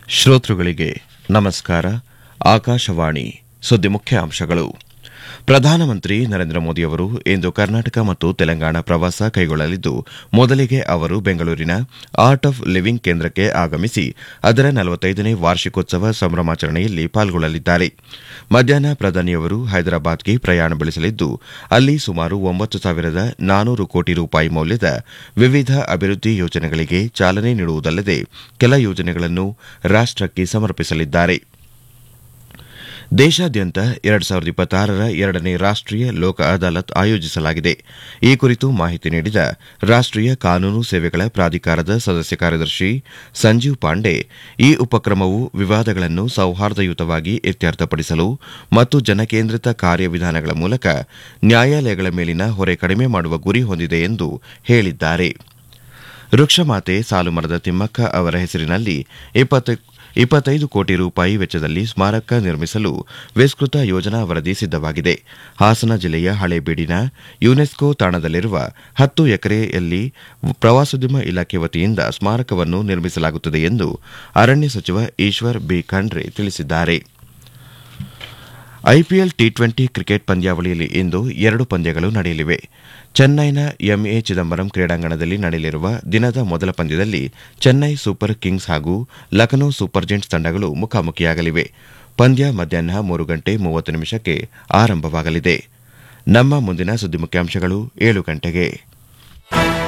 ಶ್ರೋತೃಗಳಿಗೆ ನಮಸ್ಕಾರ ಆಕಾಶವಾಣಿ ಸುದ್ದಿ ಮುಖ್ಯಾಂಶಗಳು ಪ್ರಧಾನಮಂತ್ರಿ ನರೇಂದ್ರ ಮೋದಿಯವರು ಇಂದು ಕರ್ನಾಟಕ ಮತ್ತು ತೆಲಂಗಾಣ ಪ್ರವಾಸ ಕೈಗೊಳ್ಳಲಿದ್ದು ಮೊದಲಿಗೆ ಅವರು ಬೆಂಗಳೂರಿನ ಆರ್ಟ್ ಆಫ್ ಲಿವಿಂಗ್ ಕೇಂದ್ರಕ್ಕೆ ಆಗಮಿಸಿ ಅದರ ನಲವತ್ತೈದನೇ ವಾರ್ಷಿಕೋತ್ಸವ ಸಂಭ್ರಮಾಚರಣೆಯಲ್ಲಿ ಪಾಲ್ಗೊಳ್ಳಲಿದ್ದಾರೆ ಮಧ್ಯಾಹ್ನ ಪ್ರಧಾನಿಯವರು ಹೈದರಾಬಾದ್ಗೆ ಪ್ರಯಾಣ ಬೆಳೆಸಲಿದ್ದು ಅಲ್ಲಿ ಸುಮಾರು ಒಂಬತ್ತು ಸಾವಿರದ ನಾನೂರು ಕೋಟಿ ರೂಪಾಯಿ ಮೌಲ್ಯದ ವಿವಿಧ ಅಭಿವೃದ್ಧಿ ಯೋಜನೆಗಳಿಗೆ ಚಾಲನೆ ನೀಡುವುದಲ್ಲದೆ ಕೆಲ ಯೋಜನೆಗಳನ್ನು ರಾಷ್ಟಕ್ಕೆ ಸಮರ್ಪಿಸಲಿದ್ದಾರೆ ದೇಶಾದ್ಯಂತ ಎರಡು ಸಾವಿರದ ಇಪ್ಪತ್ತಾರರ ಎರಡನೇ ರಾಷ್ಟೀಯ ಲೋಕ ಅದಾಲತ್ ಆಯೋಜಿಸಲಾಗಿದೆ ಈ ಕುರಿತು ಮಾಹಿತಿ ನೀಡಿದ ರಾಷ್ಟೀಯ ಕಾನೂನು ಸೇವೆಗಳ ಪ್ರಾಧಿಕಾರದ ಸದಸ್ಯ ಕಾರ್ಯದರ್ಶಿ ಸಂಜೀವ್ ಪಾಂಡೆ ಈ ಉಪಕ್ರಮವು ವಿವಾದಗಳನ್ನು ಸೌಹಾರ್ದಯುತವಾಗಿ ಇತ್ಯರ್ಥಪಡಿಸಲು ಮತ್ತು ಜನಕೇಂದ್ರಿತ ಕಾರ್ಯವಿಧಾನಗಳ ಮೂಲಕ ನ್ಯಾಯಾಲಯಗಳ ಮೇಲಿನ ಹೊರೆ ಕಡಿಮೆ ಮಾಡುವ ಗುರಿ ಹೊಂದಿದೆ ಎಂದು ಹೇಳಿದ್ದಾರೆ ವೃಕ್ಷಮಾತೆ ಸಾಲುಮರದ ತಿಮ್ಮಕ್ಕ ಅವರ ಹೆಸರಿನಲ್ಲಿ ಇಪ್ಪತ್ತೈದು ಕೋಟಿ ರೂಪಾಯಿ ವೆಚ್ಚದಲ್ಲಿ ಸ್ಮಾರಕ ನಿರ್ಮಿಸಲು ವಿಸ್ತೃತ ಯೋಜನಾ ವರದಿ ಸಿದ್ದವಾಗಿದೆ ಹಾಸನ ಜಿಲ್ಲೆಯ ಹಳೇಬೀಡಿನ ಯುನೆಸ್ಕೋ ತಾಣದಲ್ಲಿರುವ ಹತ್ತು ಎಕರೆಯಲ್ಲಿ ಪ್ರವಾಸೋದ್ಯಮ ಇಲಾಖೆ ವತಿಯಿಂದ ಸ್ಮಾರಕವನ್ನು ನಿರ್ಮಿಸಲಾಗುತ್ತದೆ ಎಂದು ಅರಣ್ಯ ಸಚಿವ ಈಶ್ವರ್ ಬಿ ಖಂಡ್ರೆ ತಿಳಿಸಿದ್ದಾರೆ ಐಪಿಎಲ್ ಟಿ ಟ್ವೆಂಟಿ ಕ್ರಿಕೆಟ್ ಪಂದ್ಯಾವಳಿಯಲ್ಲಿ ಇಂದು ಎರಡು ಪಂದ್ಯಗಳು ನಡೆಯಲಿವೆ ಚೆನ್ನೈನ ಎಂಎ ಚಿದಂಬರಂ ಕ್ರೀಡಾಂಗಣದಲ್ಲಿ ನಡೆಯಲಿರುವ ದಿನದ ಮೊದಲ ಪಂದ್ಯದಲ್ಲಿ ಚೆನ್ನೈ ಸೂಪರ್ ಕಿಂಗ್ಸ್ ಹಾಗೂ ಲಖನೌ ಸೂಪರ್ ಜೆಂಟ್ಸ್ ತಂಡಗಳು ಮುಖಾಮುಖಿಯಾಗಲಿವೆ ಪಂದ್ಯ ಮಧ್ಯಾಹ್ನ ಮೂರು ಗಂಟೆ ಮೂವತ್ತು ನಿಮಿಷಕ್ಕೆ ಆರಂಭವಾಗಲಿದೆ ನಮ್ಮ ಮುಂದಿನ ಸುದ್ದಿ ಮುಖ್ಯಾಂಶಗಳು ಏಳು ಗಂಟೆಗೆ